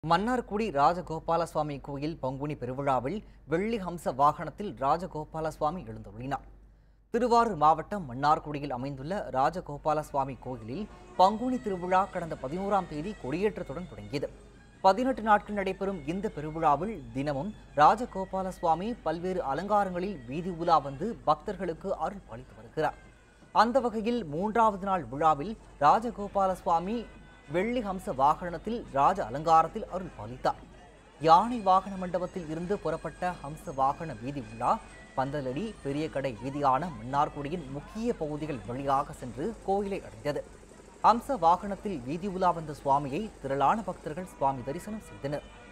மன்னார்குடி ராஜகோபால சுவாமி கோயில் பங்குனி பெருவிழாவில் வெள்ளி ஹம்ச வாகனத்தில் ராஜகோபால சுவாமி எழுந்தருளினார் திருவாரூர் மாவட்டம் மன்னார்குடியில் அமைந்துள்ள ராஜகோபால சுவாமி கோயிலில் பங்குனி திருவிழா கடந்த பதினோராம் தேதி கொடியேற்றத்துடன் தொடங்கியது பதினெட்டு நாட்கள் நடைபெறும் இந்த பெருவிழாவில் தினமும் ராஜகோபால சுவாமி பல்வேறு அலங்காரங்களில் வீதி உலா வந்து பக்தர்களுக்கு அருள் பாலித்து வருகிறார் அந்த வகையில் மூன்றாவது நாள் விழாவில் ராஜகோபால சுவாமி வெள்ளி ஹம்ச வாகனத்தில் ராஜ அலங்காரத்தில் அருள் பாலித்தார் யானை வாகன மண்டபத்தில் இருந்து புறப்பட்ட ஹம்ச வாகன வீதி உலா பந்தலடி பெரிய கடை வீதியான மன்னார்குடியின் முக்கிய பகுதிகள் வழியாக சென்று கோயிலை அடைந்தது ஹம்ச வாகனத்தில் வீதி உலா வந்த சுவாமியை திரளான பக்தர்கள் சுவாமி தரிசனம் செய்தனர்